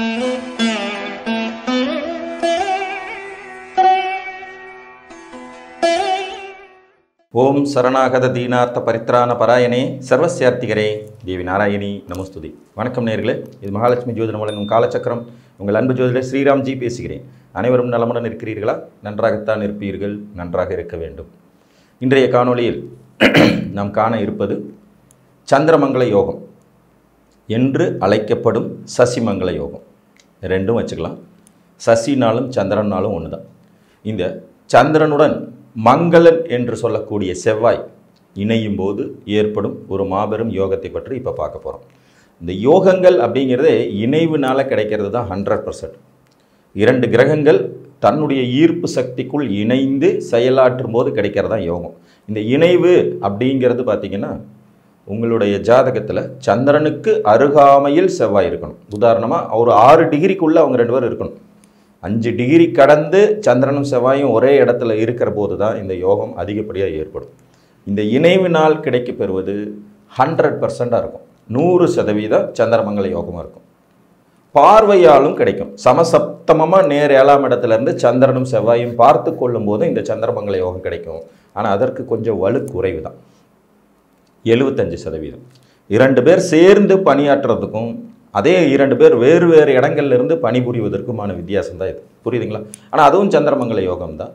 ஓம் சரணாகத தீனார்த்த பரித்ராண பராயணே சர்வசியார்த்திகரே தேவி நாராயணி நமஸ்துதி வணக்கம் நேர்களே இது மகாலட்சுமி ஜோதிடம் வழங்கும் காலச்சக்கரம் உங்கள் அன்பு ஜோதிடர் ஸ்ரீராம்ஜி பேசுகிறேன் அனைவரும் நலமுடன் இருக்கிறீர்களா நன்றாகத்தான் இருப்பீர்கள் நன்றாக இருக்க வேண்டும் இன்றைய காணொளியில் நாம் காண இருப்பது சந்திரமங்கல யோகம் என்று அழைக்கப்படும் சசிமங்கல யோகம் ரெண்டும் வச்சுக்கலாம் சசினாலும் சந்திரனாலும் ஒன்று தான் இந்த சந்திரனுடன் மங்களன் என்று சொல்லக்கூடிய செவ்வாய் இணையும் போது ஏற்படும் ஒரு மாபெரும் யோகத்தை பற்றி இப்போ பார்க்க போகிறோம் இந்த யோகங்கள் அப்படிங்கிறதே இணைவுனால கிடைக்கிறது தான் ஹண்ட்ரட் பர்சன்ட் இரண்டு கிரகங்கள் தன்னுடைய ஈர்ப்பு சக்திக்குள் இணைந்து செயலாற்றும் போது கிடைக்கிறது தான் யோகம் இந்த இணைவு அப்படிங்கிறது பார்த்திங்கன்னா உங்களுடைய ஜாதகத்தில் சந்திரனுக்கு அருகாமையில் செவ்வாய் இருக்கணும் உதாரணமாக ஒரு ஆறு டிகிரிக்குள்ளே அவங்க ரெண்டு பேரும் இருக்கணும் அஞ்சு டிகிரி கடந்து சந்திரனும் செவ்வாயும் ஒரே இடத்துல இருக்கிற போது தான் இந்த யோகம் அதிகப்படியாக ஏற்படும் இந்த இணைவினால் கிடைக்கப் பெறுவது ஹண்ட்ரட் பர்சண்ட்டாக இருக்கும் நூறு சதவீதம் சந்திரமங்கல யோகமாக இருக்கும் பார்வையாலும் கிடைக்கும் சமசப்தமமாக நேர் ஏழாம் இடத்துல இருந்து சந்திரனும் செவ்வாயும் பார்த்து கொள்ளும் போது இந்த சந்திரமங்கல யோகம் கிடைக்கும் ஆனால் அதற்கு கொஞ்சம் வலு குறைவு தான் எழுபத்தஞ்சு சதவீதம் இரண்டு பேர் சேர்ந்து பணியாற்றுறதுக்கும் அதே இரண்டு பேர் வேறு வேறு இடங்கள்ல இருந்து பணிபுரிவதற்குமான வித்தியாசம் தான் இது புரியுதுங்களா ஆனால் அதுவும் சந்திரமங்கல யோகம் தான்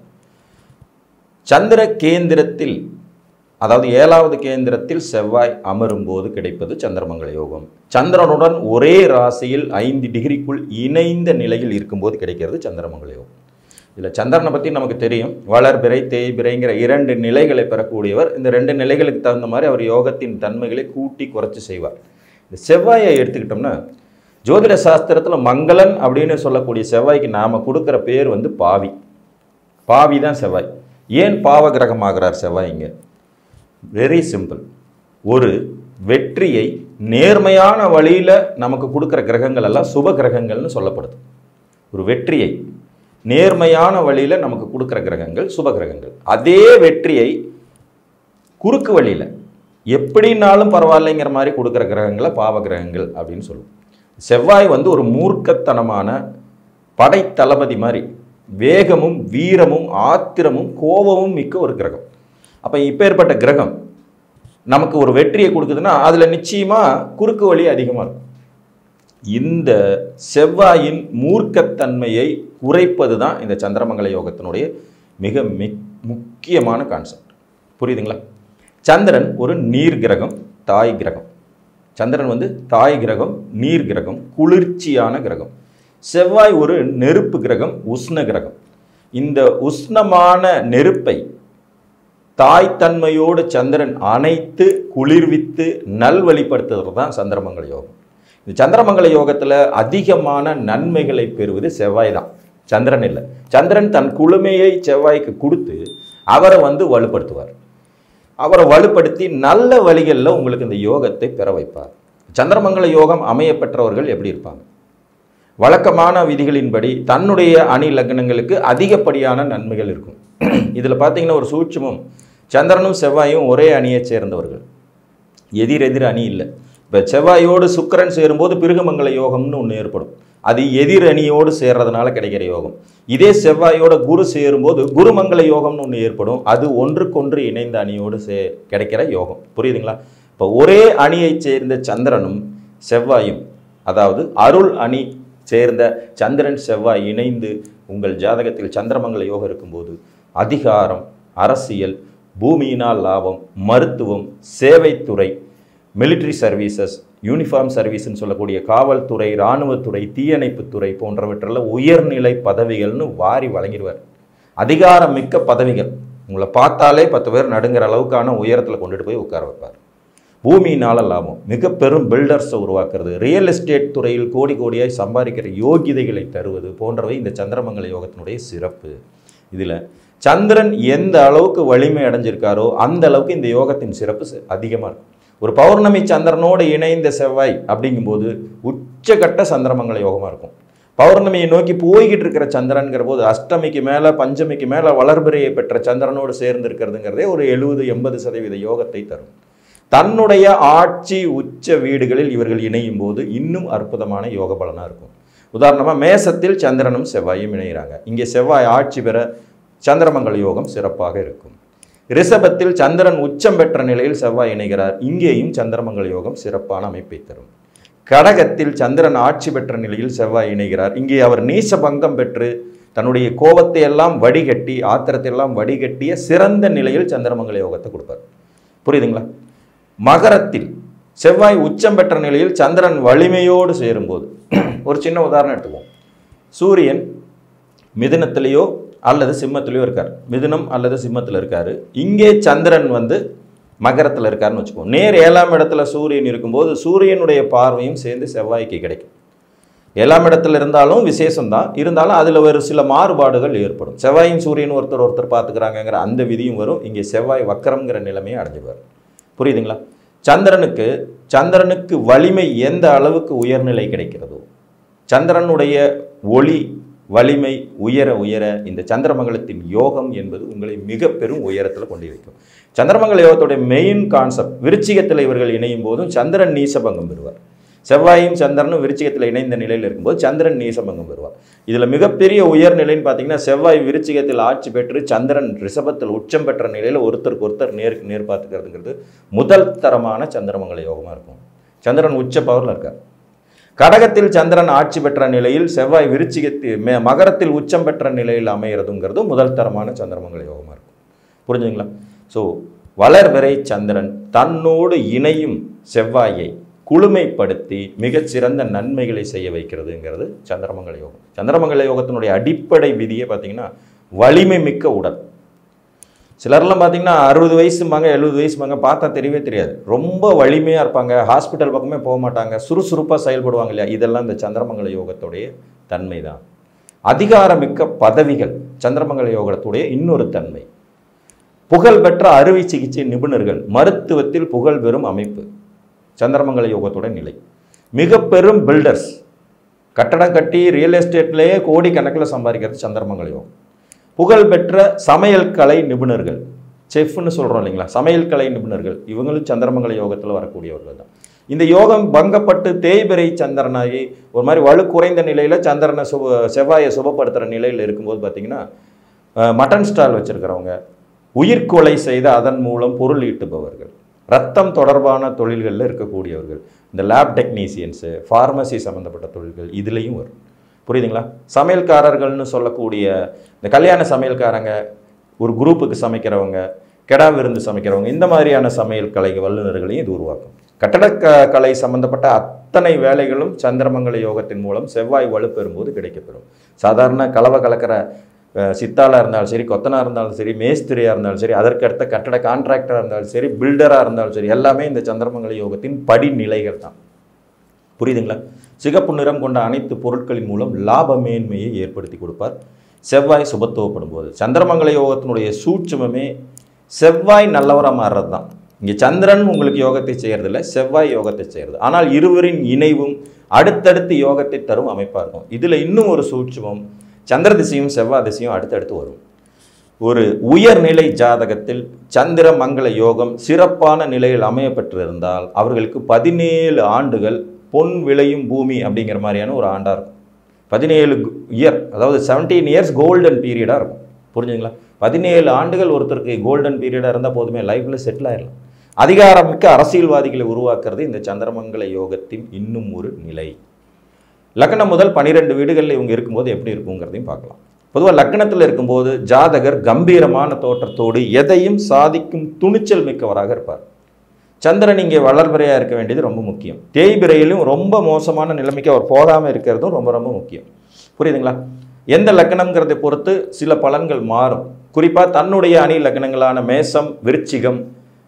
சந்திர கேந்திரத்தில் அதாவது ஏழாவது கேந்திரத்தில் செவ்வாய் அமரும் போது கிடைப்பது சந்திரமங்கல யோகம் சந்திரனுடன் ஒரே ராசியில் ஐந்து டிகிரிக்குள் இணைந்த நிலையில் இருக்கும்போது கிடைக்கிறது சந்திரமங்கல யோகம் இதில் சந்திரனை பற்றி நமக்கு தெரியும் வளர்பிறை தேய்பிறைங்கிற இரண்டு நிலைகளை பெறக்கூடியவர் இந்த ரெண்டு நிலைகளுக்கு தகுந்த மாதிரி அவர் யோகத்தின் தன்மைகளை கூட்டி குறைச்சி செய்வார் இந்த செவ்வாயை எடுத்துக்கிட்டோம்னா ஜோதிட சாஸ்திரத்தில் மங்களன் அப்படின்னு சொல்லக்கூடிய செவ்வாய்க்கு நாம் கொடுக்குற பேர் வந்து பாவி பாவி தான் செவ்வாய் ஏன் பாவ கிரகமாகிறார் செவ்வாய் இங்கே வெரி சிம்பிள் ஒரு வெற்றியை நேர்மையான வழியில் நமக்கு கொடுக்குற கிரகங்கள் எல்லாம் சுப கிரகங்கள்னு சொல்லப்படுது ஒரு வெற்றியை நேர்மையான வழியில் நமக்கு கொடுக்குற கிரகங்கள் சுப கிரகங்கள் அதே வெற்றியை குறுக்கு வழியில் எப்படினாலும் பரவாயில்லைங்கிற மாதிரி கொடுக்குற கிரகங்களை பாவ கிரகங்கள் அப்படின்னு சொல்லுவோம் செவ்வாய் வந்து ஒரு மூர்க்கத்தனமான படைத்தளபதி மாதிரி வேகமும் வீரமும் ஆத்திரமும் கோபமும் மிக்க ஒரு கிரகம் அப்போ இப்பேற்பட்ட கிரகம் நமக்கு ஒரு வெற்றியை கொடுக்குதுன்னா அதில் நிச்சயமாக குறுக்கு வழி அதிகமாக இருக்கும் இந்த செவ்வாயின் மூர்க்கத்தன்மையை குறைப்பது தான் இந்த சந்திரமங்கல யோகத்தினுடைய மிக மிக் முக்கியமான கான்செப்ட் புரியுதுங்களா சந்திரன் ஒரு நீர் கிரகம் தாய் கிரகம் சந்திரன் வந்து தாய் கிரகம் நீர் கிரகம் குளிர்ச்சியான கிரகம் செவ்வாய் ஒரு நெருப்பு கிரகம் உஷ்ண கிரகம் இந்த உஷ்ணமான நெருப்பை தாய்த்தன்மையோடு சந்திரன் அணைத்து குளிர்வித்து நல்வழிப்படுத்துறது தான் சந்திரமங்கல யோகம் இந்த சந்திரமங்கல யோகத்தில் அதிகமான நன்மைகளை பெறுவது செவ்வாய் தான் சந்திரன் இல்லை சந்திரன் தன் குளுமையை செவ்வாய்க்கு கொடுத்து அவரை வந்து வலுப்படுத்துவார் அவரை வலுப்படுத்தி நல்ல வழிகளில் உங்களுக்கு இந்த யோகத்தை பெற வைப்பார் சந்திரமங்கல யோகம் அமைய பெற்றவர்கள் எப்படி இருப்பாங்க வழக்கமான விதிகளின்படி தன்னுடைய அணி லக்னங்களுக்கு அதிகப்படியான நன்மைகள் இருக்கும் இதில் பார்த்தீங்கன்னா ஒரு சூட்சமும் சந்திரனும் செவ்வாயும் ஒரே அணியைச் சேர்ந்தவர்கள் எதிர் எதிர் அணி இல்லை இப்போ செவ்வாயோடு சுக்கிரன் சேரும்போது பிருகமங்கல யோகம்னு ஒன்று ஏற்படும் அது எதிர் அணியோடு சேர்றதுனால கிடைக்கிற யோகம் இதே செவ்வாயோட குரு சேரும்போது குருமங்கல யோகம்னு ஒன்று ஏற்படும் அது ஒன்றுக்கொன்று இணைந்த அணியோடு சே கிடைக்கிற யோகம் புரியுதுங்களா இப்போ ஒரே அணியைச் சேர்ந்த சந்திரனும் செவ்வாயும் அதாவது அருள் அணி சேர்ந்த சந்திரன் செவ்வாய் இணைந்து உங்கள் ஜாதகத்தில் சந்திரமங்கல யோகம் இருக்கும்போது அதிகாரம் அரசியல் பூமியினால் லாபம் மருத்துவம் சேவைத்துறை மிலிட்ரி சர்வீசஸ் யூனிஃபார்ம் சர்வீஸ்னு சொல்லக்கூடிய காவல்துறை இராணுவத்துறை தீயணைப்புத்துறை போன்றவற்றெல்லாம் உயர்நிலை பதவிகள்னு வாரி வழங்கிடுவார் அதிகாரம் மிக்க பதவிகள் உங்களை பார்த்தாலே பத்து பேர் நடுங்கிற அளவுக்கான உயரத்தில் கொண்டுட்டு போய் உட்கார வைப்பார் பூமியினால லாபம் மிக பெரும் பில்டர்ஸை உருவாக்குறது ரியல் எஸ்டேட் துறையில் கோடி கோடியாய் சம்பாதிக்கிற யோகிதைகளை தருவது போன்றவை இந்த சந்திரமங்கல யோகத்தினுடைய சிறப்பு இதில் சந்திரன் எந்த அளவுக்கு வலிமை அடைஞ்சிருக்காரோ அந்த அளவுக்கு இந்த யோகத்தின் சிறப்பு அதிகமாக இருக்கும் ஒரு பௌர்ணமி சந்திரனோடு இணைந்த செவ்வாய் அப்படிங்கும்போது உச்சகட்ட சந்திரமங்கல யோகமாக இருக்கும் பௌர்ணமியை நோக்கி போய்கிட்டு இருக்கிற சந்திரன்கிற போது அஷ்டமிக்கு மேலே பஞ்சமிக்கு மேலே வளர்பிறையை பெற்ற சந்திரனோடு சேர்ந்து இருக்கிறதுங்கிறதே ஒரு எழுபது எண்பது சதவீத யோகத்தை தரும் தன்னுடைய ஆட்சி உச்ச வீடுகளில் இவர்கள் இணையும் போது இன்னும் அற்புதமான யோக பலனாக இருக்கும் உதாரணமாக மேசத்தில் சந்திரனும் செவ்வாயும் இணைகிறாங்க இங்கே செவ்வாய் ஆட்சி பெற சந்திரமங்கல யோகம் சிறப்பாக இருக்கும் ரிஷபத்தில் சந்திரன் உச்சம் பெற்ற நிலையில் செவ்வாய் இணைகிறார் இங்கேயும் சந்திரமங்கல யோகம் சிறப்பான அமைப்பை தரும் கடகத்தில் சந்திரன் ஆட்சி பெற்ற நிலையில் செவ்வாய் இணைகிறார் இங்கே அவர் நீச பங்கம் பெற்று தன்னுடைய கோபத்தை எல்லாம் வடிகட்டி ஆத்திரத்தை எல்லாம் வடிகட்டிய சிறந்த நிலையில் சந்திரமங்கல யோகத்தை கொடுப்பார் புரியுதுங்களா மகரத்தில் செவ்வாய் உச்சம் பெற்ற நிலையில் சந்திரன் வலிமையோடு சேரும்போது ஒரு சின்ன உதாரணம் எடுத்துக்குவோம் சூரியன் மிதுனத்திலேயோ அல்லது சிம்மத்திலேயோ இருக்கார் மிதுனம் அல்லது சிம்மத்தில் இருக்காரு இங்கே சந்திரன் வந்து மகரத்தில் இருக்காருன்னு வச்சுக்குவோம் நேர் ஏழாம் இடத்துல சூரியன் இருக்கும்போது சூரியனுடைய பார்வையும் சேர்ந்து செவ்வாய்க்கு கிடைக்கும் ஏழாம் இடத்துல இருந்தாலும் விசேஷம்தான் இருந்தாலும் அதில் ஒரு சில மாறுபாடுகள் ஏற்படும் செவ்வாயும் சூரியன் ஒருத்தர் ஒருத்தர் பார்த்துக்கிறாங்கங்கிற அந்த விதியும் வரும் இங்கே செவ்வாய் வக்கரம்ங்கிற நிலைமையை அடைஞ்சிடுவார் புரியுதுங்களா சந்திரனுக்கு சந்திரனுக்கு வலிமை எந்த அளவுக்கு உயர்நிலை கிடைக்கிறதோ சந்திரனுடைய ஒளி வலிமை உயர உயர இந்த சந்திரமங்கலத்தின் யோகம் என்பது உங்களை மிக பெரும் உயரத்தில் கொண்டு வைக்கும் சந்திரமங்கல யோகத்துடைய மெயின் கான்செப்ட் விருச்சிகத்தில் இவர்கள் இணையும் போதும் சந்திரன் நீசபங்கம் பெறுவார் செவ்வாயும் சந்திரனும் விருச்சிகத்தில் இணைந்த நிலையில் இருக்கும்போது சந்திரன் நீசபங்கம் பெறுவார் இதில் மிகப்பெரிய உயர்நிலைன்னு பார்த்தீங்கன்னா செவ்வாய் விருச்சிகத்தில் ஆட்சி பெற்று சந்திரன் ரிஷபத்தில் உச்சம் பெற்ற நிலையில் ஒருத்தருக்கு ஒருத்தர் நேருக்கு நேர் பார்த்துக்கிறதுங்கிறது முதல் தரமான சந்திரமங்கல யோகமாக இருக்கும் சந்திரன் உச்ச பவரில் இருக்கார் கடகத்தில் சந்திரன் ஆட்சி பெற்ற நிலையில் செவ்வாய் விருச்சிகத்தில் மே மகரத்தில் உச்சம் பெற்ற நிலையில் அமைகிறதுங்கிறது முதல் தரமான சந்திரமங்கல யோகமாக இருக்கும் புரிஞ்சுங்களா ஸோ வளர்வரை சந்திரன் தன்னோடு இணையும் செவ்வாயை குளுமைப்படுத்தி மிகச்சிறந்த நன்மைகளை செய்ய வைக்கிறதுங்கிறது சந்திரமங்கல யோகம் சந்திரமங்கல யோகத்தினுடைய அடிப்படை விதியை பார்த்தீங்கன்னா வலிமை மிக்க உடல் சிலர்லாம் பார்த்தீங்கன்னா அறுபது வயசும்பாங்க எழுபது வயசும்பாங்க பார்த்தா தெரியவே தெரியாது ரொம்ப வலிமையாக இருப்பாங்க ஹாஸ்பிட்டல் பக்கமே போக மாட்டாங்க சுறுசுறுப்பாக செயல்படுவாங்க இல்லையா இதெல்லாம் இந்த சந்திரமங்கல யோகத்துடைய தன்மை தான் அதிகாரமிக்க பதவிகள் சந்திரமங்கல யோகத்துடைய இன்னொரு தன்மை புகழ்பெற்ற அறுவை சிகிச்சை நிபுணர்கள் மருத்துவத்தில் புகழ் பெறும் அமைப்பு சந்திரமங்கல யோகத்தோட நிலை மிக பெரும் பில்டர்ஸ் கட்டடம் கட்டி ரியல் எஸ்டேட்லேயே கோடி கணக்கில் சம்பாதிக்கிறது சந்திரமங்கல யோகம் புகழ்பெற்ற சமையல் கலை நிபுணர்கள் செஃப்னு சொல்கிறோம் இல்லைங்களா சமையல் கலை நிபுணர்கள் இவங்களும் சந்திரமங்கல யோகத்தில் வரக்கூடியவர்கள் தான் இந்த யோகம் பங்கப்பட்டு தேய்பிரை சந்திரனாகி ஒரு மாதிரி வலு குறைந்த நிலையில் சந்திரனை சுப செவ்வாயை சுபப்படுத்துகிற நிலையில் இருக்கும்போது பார்த்தீங்கன்னா அஹ், மட்டன் ஸ்டால் வச்சுருக்கிறவங்க உயிர்கொலை செய்து அதன் மூலம் பொருள் ஈட்டுபவர்கள் ரத்தம் தொடர்பான தொழில்களில் இருக்கக்கூடியவர்கள் இந்த லேப் டெக்னீசியன்ஸு ஃபார்மசி சம்மந்தப்பட்ட தொழில்கள் இதுலேயும் வரும் புரியுதுங்களா சமையல்காரர்கள்னு சொல்லக்கூடிய இந்த கல்யாண சமையல்காரங்க ஒரு குரூப்புக்கு சமைக்கிறவங்க கெடா விருந்து சமைக்கிறவங்க இந்த மாதிரியான சமையல் கலை வல்லுநர்களையும் இது உருவாக்கும் கட்டடக்க கலை சம்பந்தப்பட்ட அத்தனை வேலைகளும் சந்திரமங்கல யோகத்தின் மூலம் செவ்வாய் வலுப்பெறும்போது கிடைக்கப்பெறும் சாதாரண கலவை கலக்கிற அஹ், சித்தாளா இருந்தாலும் சரி கொத்தனா இருந்தாலும் சரி மேஸ்திரியாக இருந்தாலும் சரி அதற்கடுத்த கட்டட கான்ட்ராக்டராக இருந்தாலும் சரி பில்டராக இருந்தாலும் சரி எல்லாமே இந்த சந்திரமங்கல யோகத்தின் படிநிலைகள் தான் புரியுதுங்களா சிகப்பு நிறம் கொண்ட அனைத்து பொருட்களின் மூலம் லாப மேன்மையை ஏற்படுத்தி கொடுப்பார் செவ்வாய் சுபத்துவப்படும் போது சந்திரமங்கல யோகத்தினுடைய சூட்சுமமே செவ்வாய் நல்லவராக மாறுறது தான் இங்கே சந்திரன் உங்களுக்கு யோகத்தை செய்யறதில்ல செவ்வாய் யோகத்தை செய்கிறது ஆனால் இருவரின் இணைவும் அடுத்தடுத்து யோகத்தை தரும் அமைப்பாக இருக்கும் இதில் இன்னும் ஒரு சூட்சுமம் சந்திர திசையும் செவ்வாய் திசையும் அடுத்தடுத்து வரும் ஒரு உயர்நிலை ஜாதகத்தில் சந்திர மங்கள யோகம் சிறப்பான நிலையில் அமைய பெற்றிருந்தால் அவர்களுக்கு பதினேழு ஆண்டுகள் பொன் விளையும் பூமி அப்படிங்கிற மாதிரியான ஒரு ஆண்டாக இருக்கும் பதினேழு இயர் அதாவது செவன்டீன் இயர்ஸ் கோல்டன் பீரியடாக இருக்கும் புரிஞ்சுங்களா பதினேழு ஆண்டுகள் ஒருத்தருக்கு கோல்டன் பீரியடாக இருந்தால் போதுமே லைஃப்பில் செட்டில் ஆயிடலாம் அதிகாரமிக்க அரசியல்வாதிகளை உருவாக்குறது இந்த சந்திரமங்கல யோகத்தின் இன்னும் ஒரு நிலை லக்னம் முதல் பன்னிரெண்டு வீடுகளில் இவங்க இருக்கும்போது எப்படி இருக்குங்கிறதையும் பார்க்கலாம் பொதுவாக லக்னத்தில் இருக்கும்போது ஜாதகர் கம்பீரமான தோற்றத்தோடு எதையும் சாதிக்கும் துணிச்சல் மிக்கவராக இருப்பார் சந்திரன் இங்கே வளர்பிறையாக இருக்க வேண்டியது ரொம்ப முக்கியம் தேய்பிரையிலும் ரொம்ப மோசமான நிலைமைக்கு அவர் போகாமல் இருக்கிறதும் ரொம்ப ரொம்ப முக்கியம் புரியுதுங்களா எந்த லக்னம்ங்கிறதை பொறுத்து சில பலன்கள் மாறும் குறிப்பாக தன்னுடைய அணி லக்னங்களான மேசம் விருச்சிகம்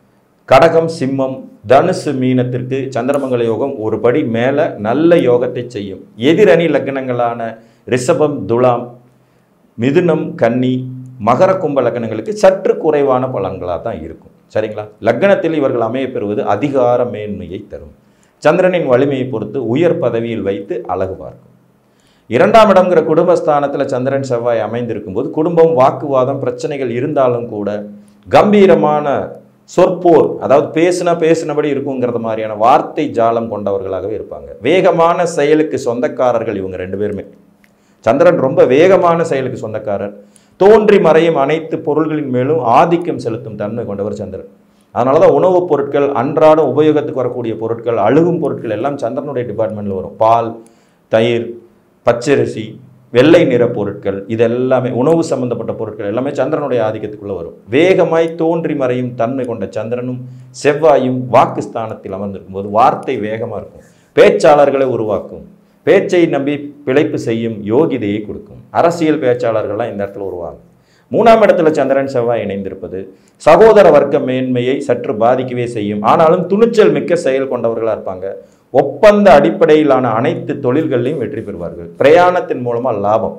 கடகம் சிம்மம் தனுசு மீனத்திற்கு சந்திரமங்கல யோகம் ஒரு படி மேலே நல்ல யோகத்தை செய்யும் எதிரணி லக்னங்களான ரிஷபம் துலாம் மிதுனம் கன்னி மகர கும்ப லக்னங்களுக்கு சற்று குறைவான பலன்களாக தான் இருக்கும் சரிங்களா லக்னத்தில் இவர்கள் அமைய பெறுவது அதிகார மேன்மையை தரும் சந்திரனின் வலிமையை பொறுத்து உயர் பதவியில் வைத்து அழகு பார்க்கும் இரண்டாம் இடம்ங்கிற குடும்பஸ்தானத்தில் சந்திரன் செவ்வாய் அமைந்திருக்கும் போது குடும்பம் வாக்குவாதம் பிரச்சனைகள் இருந்தாலும் கூட கம்பீரமான சொற்போர் அதாவது பேசுனா பேசினபடி இருக்குங்கிறது மாதிரியான வார்த்தை ஜாலம் கொண்டவர்களாகவே இருப்பாங்க வேகமான செயலுக்கு சொந்தக்காரர்கள் இவங்க ரெண்டு பேருமே சந்திரன் ரொம்ப வேகமான செயலுக்கு சொந்தக்காரர் தோன்றி மறையும் அனைத்து பொருள்களின் மேலும் ஆதிக்கம் செலுத்தும் தன்மை கொண்டவர் சந்திரன் அதனால தான் உணவுப் பொருட்கள் அன்றாட உபயோகத்துக்கு வரக்கூடிய பொருட்கள் அழுகும் பொருட்கள் எல்லாம் சந்திரனுடைய டிபார்ட்மெண்ட்டில் வரும் பால் தயிர் பச்சரிசி வெள்ளை நிற பொருட்கள் இது எல்லாமே உணவு சம்பந்தப்பட்ட பொருட்கள் எல்லாமே சந்திரனுடைய ஆதிக்கத்துக்குள்ள வரும் வேகமாய் தோன்றி மறையும் தன்மை கொண்ட சந்திரனும் செவ்வாயும் வாக்கு ஸ்தானத்தில் அமர்ந்திருக்கும் போது வார்த்தை வேகமாக இருக்கும் பேச்சாளர்களை உருவாக்கும் பேச்சை நம்பி பிழைப்பு செய்யும் யோகிதையை கொடுக்கும் அரசியல் பேச்சாளர்கள்லாம் இந்த இடத்துல உருவாகும் மூணாம் இடத்துல சந்திரன் செவ்வாய் இணைந்திருப்பது சகோதர வர்க்க மேன்மையை சற்று பாதிக்கவே செய்யும் ஆனாலும் துணிச்சல் மிக்க செயல் கொண்டவர்களாக இருப்பாங்க ஒப்பந்த அடிப்படையிலான அனைத்து தொழில்கள்லையும் வெற்றி பெறுவார்கள் பிரயாணத்தின் மூலமா லாபம்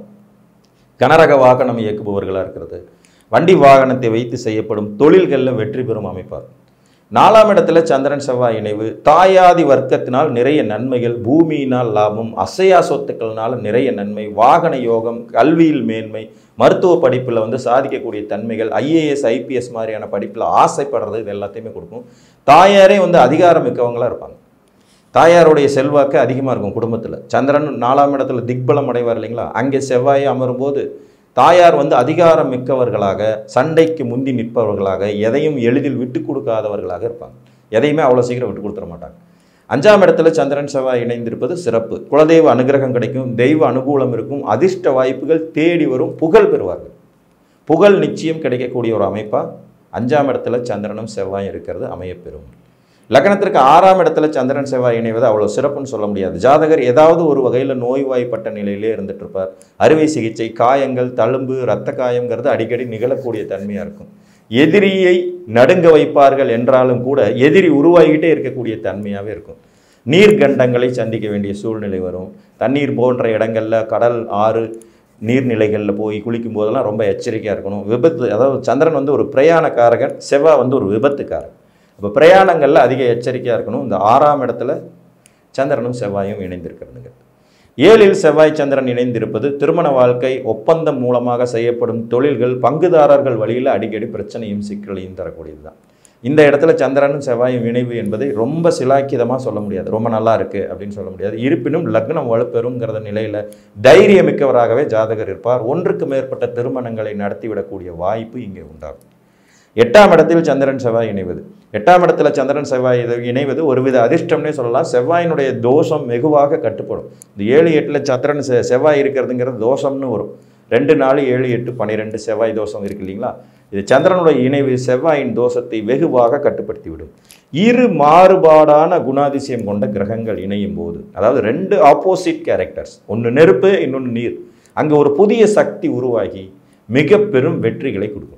கனரக வாகனம் இயக்குபவர்களாக இருக்கிறது வண்டி வாகனத்தை வைத்து செய்யப்படும் தொழில்களில் வெற்றி பெறும் அமைப்பார் நாலாம் இடத்துல சந்திரன் செவ்வாய் இணைவு தாயாதி வர்க்கத்தினால் நிறைய நன்மைகள் பூமியினால் லாபம் அசையா சொத்துக்கள்னால நிறைய நன்மை வாகன யோகம் கல்வியில் மேன்மை மருத்துவ படிப்பில் வந்து சாதிக்கக்கூடிய தன்மைகள் ஐஏஎஸ் ஐபிஎஸ் மாதிரியான படிப்பில் ஆசைப்படுறது இது எல்லாத்தையுமே கொடுக்கும் தாயாரே வந்து அதிகாரம் மிக்கவங்களா இருப்பாங்க தாயாருடைய செல்வாக்கு அதிகமாக இருக்கும் குடும்பத்தில் சந்திரன் நாலாம் இடத்துல திக்பலம் அடைவார் இல்லைங்களா அங்கே செவ்வாய் அமரும்போது தாயார் வந்து அதிகாரம் மிக்கவர்களாக சண்டைக்கு முந்தி நிற்பவர்களாக எதையும் எளிதில் விட்டு கொடுக்காதவர்களாக இருப்பாங்க எதையுமே அவ்வளோ சீக்கிரம் விட்டு கொடுத்துட மாட்டாங்க அஞ்சாம் இடத்துல சந்திரன் செவ்வாய் இணைந்திருப்பது சிறப்பு குலதெய்வ அனுகிரகம் கிடைக்கும் தெய்வ அனுகூலம் இருக்கும் அதிர்ஷ்ட வாய்ப்புகள் தேடி வரும் புகழ் பெறுவார்கள் புகழ் நிச்சயம் கிடைக்கக்கூடிய ஒரு அமைப்பாக அஞ்சாம் இடத்துல சந்திரனும் செவ்வாயும் இருக்கிறது அமையப்பெறும் லக்னத்திற்கு ஆறாம் இடத்துல சந்திரன் செவ்வாய் இணைவது அவ்வளோ சிறப்புன்னு சொல்ல முடியாது ஜாதகர் ஏதாவது ஒரு வகையில் நோய்வாய்ப்பட்ட நிலையிலே இருந்துட்டு இருப்பார் அறுவை சிகிச்சை காயங்கள் தழும்பு இரத்த காயங்கிறது அடிக்கடி நிகழக்கூடிய தன்மையாக இருக்கும் எதிரியை நடுங்க வைப்பார்கள் என்றாலும் கூட எதிரி உருவாகிட்டே இருக்கக்கூடிய தன்மையாகவே இருக்கும் நீர்கண்டங்களை சந்திக்க வேண்டிய சூழ்நிலை வரும் தண்ணீர் போன்ற இடங்களில் கடல் ஆறு நீர்நிலைகளில் போய் குளிக்கும் போதெல்லாம் ரொம்ப எச்சரிக்கையாக இருக்கணும் விபத்து அதாவது சந்திரன் வந்து ஒரு பிரயாணக்காரகன் செவ்வாய் வந்து ஒரு விபத்துக்காரன் அப்போ பிரயாணங்களில் அதிக எச்சரிக்கையாக இருக்கணும் இந்த ஆறாம் இடத்துல சந்திரனும் செவ்வாயும் இணைந்திருக்கிறதுங்க ஏழில் செவ்வாய் சந்திரன் இணைந்திருப்பது திருமண வாழ்க்கை ஒப்பந்தம் மூலமாக செய்யப்படும் தொழில்கள் பங்குதாரர்கள் வழியில் அடிக்கடி பிரச்சனையும் சிக்கலையும் தரக்கூடியது தான் இந்த இடத்துல சந்திரனும் செவ்வாயும் இணைவு என்பதை ரொம்ப சிலாக்கிதமாக சொல்ல முடியாது ரொம்ப நல்லா இருக்குது அப்படின்னு சொல்ல முடியாது இருப்பினும் லக்னம் வலுப்பெறுங்கிறத நிலையில் தைரியமிக்கவராகவே ஜாதகர் இருப்பார் ஒன்றுக்கு மேற்பட்ட திருமணங்களை நடத்திவிடக்கூடிய வாய்ப்பு இங்கே உண்டாகும் எட்டாம் இடத்தில் சந்திரன் செவ்வாய் இணைவது எட்டாம் இடத்துல சந்திரன் செவ்வாய் இது இணைவது ஒருவித அதிர்ஷ்டம்னே சொல்லலாம் செவ்வாயினுடைய தோஷம் வெகுவாக கட்டுப்படும் இந்த ஏழு எட்டில் சந்திரன் செ- செவ்வாய் இருக்கிறதுங்கிறது தோஷம்னு வரும் ரெண்டு நாலு ஏழு எட்டு பன்னிரெண்டு செவ்வாய் தோஷம் இருக்கு இல்லைங்களா இது சந்திரனுடைய இணைவு செவ்வாயின் தோஷத்தை வெகுவாக கட்டுப்படுத்திவிடும் இரு மாறுபாடான குணாதிசயம் கொண்ட கிரகங்கள் இணையும் போது அதாவது ரெண்டு ஆப்போசிட் கேரக்டர்ஸ் ஒன்று நெருப்பு இன்னொன்று நீர் அங்கே ஒரு புதிய சக்தி உருவாகி மிக பெரும் வெற்றிகளை கொடுக்கும்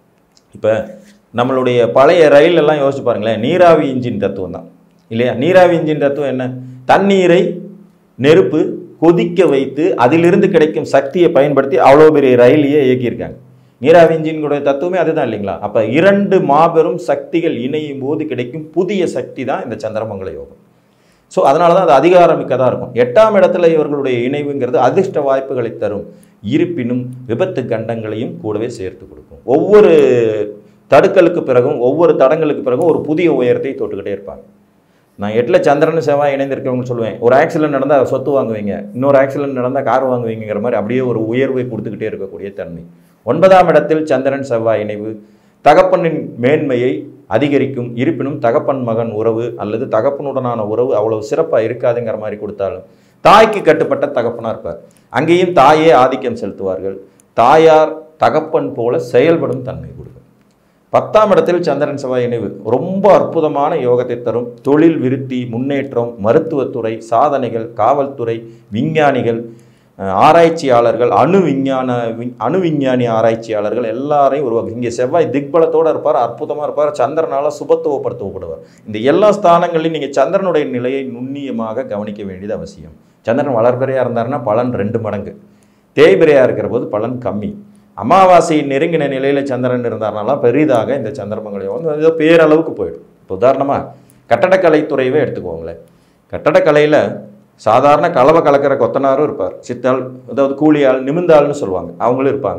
இப்போ நம்மளுடைய பழைய ரயில் எல்லாம் யோசிச்சு பாருங்களேன் நீராவி இன்ஜின் தத்துவம் தான் இல்லையா நீராவி இன்ஜின் தத்துவம் என்ன தண்ணீரை நெருப்பு கொதிக்க வைத்து அதிலிருந்து கிடைக்கும் சக்தியை பயன்படுத்தி அவ்வளோ பெரிய ரயிலையே இயக்கியிருக்காங்க நீராவி இன்ஜின்களுடைய தத்துவமே அதுதான் இல்லைங்களா அப்போ இரண்டு மாபெரும் சக்திகள் இணையும் போது கிடைக்கும் புதிய சக்தி தான் இந்த சந்திரமங்கல யோகம் ஸோ அதனால தான் அது அதிகாரமிக்கதாக இருக்கும் எட்டாம் இடத்துல இவர்களுடைய இணைவுங்கிறது அதிர்ஷ்ட வாய்ப்புகளை தரும் இருப்பினும் விபத்து கண்டங்களையும் கூடவே சேர்த்து கொடுக்கும் ஒவ்வொரு தடுக்கலுக்கு பிறகும் ஒவ்வொரு தடங்களுக்கு பிறகும் ஒரு புதிய உயரத்தை தொட்டுக்கிட்டே இருப்பாங்க நான் எட்டில் சந்திரன் செவ்வாய் இணைந்திருக்கவங்க சொல்லுவேன் ஒரு ஆக்சிடென்ட் நடந்தால் சொத்து வாங்குவீங்க இன்னொரு ஆக்சிடென்ட் நடந்தால் கார் வாங்குவீங்கிற மாதிரி அப்படியே ஒரு உயர்வை கொடுத்துக்கிட்டே இருக்கக்கூடிய தன்மை ஒன்பதாம் இடத்தில் சந்திரன் செவ்வாய் இணைவு தகப்பனின் மேன்மையை அதிகரிக்கும் இருப்பினும் தகப்பன் மகன் உறவு அல்லது தகப்பனுடனான உறவு அவ்வளவு சிறப்பாக இருக்காதுங்கிற மாதிரி கொடுத்தாலும் தாய்க்கு கட்டுப்பட்ட தகப்பனாக இருப்பார் அங்கேயும் தாயே ஆதிக்கம் செலுத்துவார்கள் தாயார் தகப்பன் போல செயல்படும் தன்மை கொடுக்கும் பத்தாம் இடத்தில் சந்திரன் செவ்வாய் இணைவு ரொம்ப அற்புதமான யோகத்தை தரும் தொழில் விருத்தி முன்னேற்றம் மருத்துவத்துறை சாதனைகள் காவல்துறை விஞ்ஞானிகள் அஹ், ஆராய்ச்சியாளர்கள் அணு விஞ்ஞான வி- அணு விஞ்ஞானி ஆராய்ச்சியாளர்கள் எல்லாரையும் உருவாக்கும் இங்கே செவ்வாய் திக்பலத்தோடு இருப்பார் அற்புதமாக இருப்பார் சந்திரனால் சுபத்துவப்படுத்தப்படுவார் இந்த எல்லா ஸ்தானங்களையும் நீங்கள் சந்திரனுடைய நிலையை நுண்ணியமாக கவனிக்க வேண்டியது அவசியம் சந்திரன் வளர்பிறையாக இருந்தாருன்னா பலன் ரெண்டு மடங்கு தேய்பிரையாக இருக்கிற போது பலன் கம்மி அமாவாசை நெருங்கின நிலையில் சந்திரன் இருந்தாருனாலாம் பெரிதாக இந்த சந்திரமங்கலம் வந்து ஏதோ பேரளவுக்கு போயிடும் இப்போ உதாரணமாக கட்டடக்கலைத்துறையவே எடுத்துக்கோங்களேன் கட்டடக்கலையில் சாதாரண கலவை கலக்கிற கொத்தனாரும் இருப்பார் சித்தாள் அதாவது கூலியாள் நிமிந்தாள்னு சொல்லுவாங்க அவங்களும் இருப்பாங்க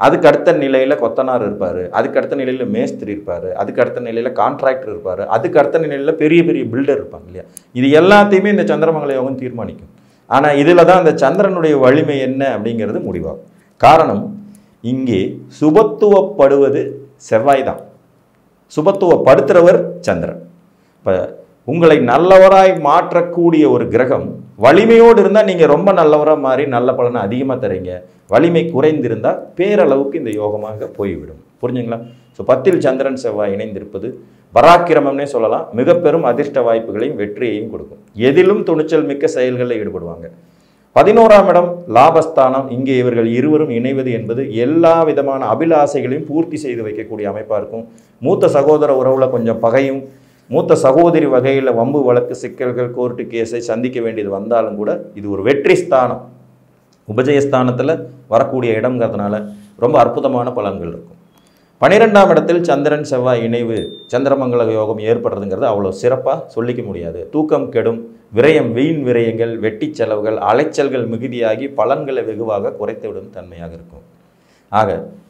அதுக்கு அடுத்த நிலையில் கொத்தனார் இருப்பார் அதுக்கு அடுத்த நிலையில் மேஸ்திரி இருப்பார் அதுக்கு அடுத்த நிலையில் கான்ட்ராக்டர் இருப்பார் அதுக்கு அடுத்த நிலையில் பெரிய பெரிய பில்டர் இருப்பாங்க இல்லையா இது எல்லாத்தையுமே இந்த சந்திரமங்கல யோகம் தீர்மானிக்கும் ஆனால் இதில் தான் அந்த சந்திரனுடைய வலிமை என்ன அப்படிங்கிறது முடிவாகும் காரணம் இங்கே சுபத்துவப்படுவது செவ்வாய் தான் சுபத்துவப்படுத்துகிறவர் சந்திரன் இப்போ உங்களை நல்லவராய் மாற்றக்கூடிய ஒரு கிரகம் வலிமையோடு இருந்தால் நீங்கள் ரொம்ப நல்லவராக மாறி நல்ல பலனை அதிகமாக தரீங்க வலிமை குறைந்திருந்தால் பேரளவுக்கு இந்த யோகமாக போய்விடும் புரிஞ்சுங்களா ஸோ பத்தில் சந்திரன் செவ்வாய் இணைந்திருப்பது பராக்கிரமம்னே சொல்லலாம் மிக பெரும் அதிர்ஷ்ட வாய்ப்புகளையும் வெற்றியையும் கொடுக்கும் எதிலும் துணிச்சல் மிக்க செயல்களில் ஈடுபடுவாங்க பதினோராம் இடம் லாபஸ்தானம் இங்கே இவர்கள் இருவரும் இணைவது என்பது எல்லா விதமான அபிலாசைகளையும் பூர்த்தி செய்து வைக்கக்கூடிய அமைப்பாக இருக்கும் மூத்த சகோதர உறவுல கொஞ்சம் பகையும் மூத்த சகோதரி வகையில் வம்பு வழக்கு சிக்கல்கள் கோர்ட்டு கேஸை சந்திக்க வேண்டியது வந்தாலும் கூட இது ஒரு வெற்றி ஸ்தானம் உபஜயஸ்தானத்தில் வரக்கூடிய இடம்ங்கிறதுனால ரொம்ப அற்புதமான பலன்கள் இருக்கும் பன்னிரெண்டாம் இடத்தில் சந்திரன் செவ்வாய் இணைவு சந்திரமங்கல யோகம் ஏற்படுறதுங்கிறது அவ்வளோ சிறப்பாக சொல்லிக்க முடியாது தூக்கம் கெடும் விரயம் வீண் விரயங்கள் வெட்டி செலவுகள் அலைச்சல்கள் மிகுதியாகி பலன்களை வெகுவாக குறைத்துவிடும் தன்மையாக இருக்கும் ஆக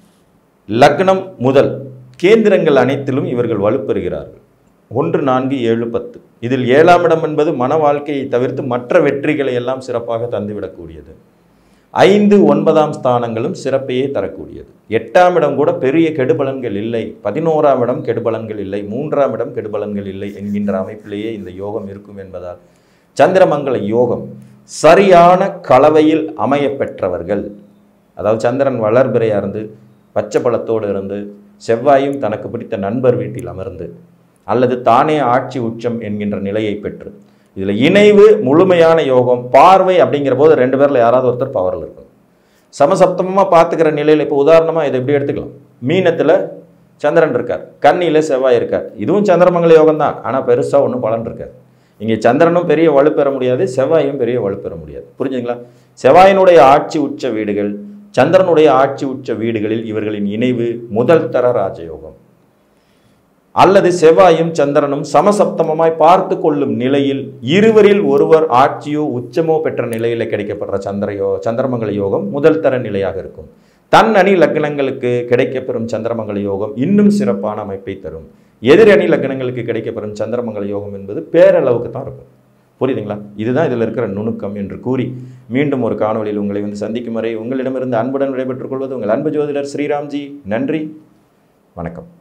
லக்னம் முதல் கேந்திரங்கள் அனைத்திலும் இவர்கள் வலுப்பெறுகிறார்கள் ஒன்று நான்கு ஏழு பத்து இதில் ஏழாம் இடம் என்பது மன வாழ்க்கையை தவிர்த்து மற்ற வெற்றிகளை எல்லாம் சிறப்பாக தந்துவிடக்கூடியது ஐந்து ஒன்பதாம் ஸ்தானங்களும் சிறப்பையே தரக்கூடியது எட்டாம் இடம் கூட பெரிய கெடுபலன்கள் இல்லை பதினோராம் இடம் கெடுபலன்கள் இல்லை மூன்றாம் இடம் கெடுபலன்கள் இல்லை என்கின்ற அமைப்பிலேயே இந்த யோகம் இருக்கும் என்பதால் சந்திரமங்கல யோகம் சரியான கலவையில் அமைய பெற்றவர்கள் அதாவது சந்திரன் வளர்பிறையாக இருந்து பச்சை பழத்தோடு இருந்து செவ்வாயும் தனக்கு பிடித்த நண்பர் வீட்டில் அமர்ந்து அல்லது தானே ஆட்சி உச்சம் என்கின்ற நிலையை பெற்று இதில் இணைவு முழுமையான யோகம் பார்வை அப்படிங்கிற போது ரெண்டு பேரில் யாராவது ஒருத்தர் பவரில் இருக்கணும் சமசப்தமமாக பார்த்துக்கிற நிலையில் இப்போ உதாரணமாக இதை எப்படி எடுத்துக்கலாம் மீனத்தில் சந்திரன் இருக்கார் கண்ணியில் செவ்வாய் இருக்கார் இதுவும் சந்திரமங்கல யோகம் தான் ஆனால் பெருசாக ஒன்றும் பலன் இருக்காது இங்கே சந்திரனும் பெரிய வலுப்பெற முடியாது செவ்வாயும் பெரிய வலுப்பெற முடியாது புரிஞ்சுங்களா செவ்வாயினுடைய ஆட்சி உச்ச வீடுகள் சந்திரனுடைய ஆட்சி உச்ச வீடுகளில் இவர்களின் இணைவு முதல் தர ராஜயோகம் அல்லது செவ்வாயும் சந்திரனும் சமசப்தமமாய் பார்த்து கொள்ளும் நிலையில் இருவரில் ஒருவர் ஆட்சியோ உச்சமோ பெற்ற நிலையில் கிடைக்கப்படுற சந்திரயோ சந்திரமங்கல யோகம் முதல் தர நிலையாக இருக்கும் தன் அணி லக்னங்களுக்கு கிடைக்கப்பெறும் சந்திரமங்கல யோகம் இன்னும் சிறப்பான அமைப்பை தரும் எதிர் அணி லக்னங்களுக்கு கிடைக்கப்பெறும் சந்திரமங்கல யோகம் என்பது பேரளவுக்கு தான் இருக்கும் புரியுதுங்களா இதுதான் இதில் இருக்கிற நுணுக்கம் என்று கூறி மீண்டும் ஒரு காணொளியில் உங்களை வந்து சந்திக்கும் வரை உங்களிடமிருந்து அன்புடன் விடைபெற்றுக் கொள்வது உங்கள் அன்பு ஜோதிடர் ஸ்ரீராம்ஜி நன்றி வணக்கம்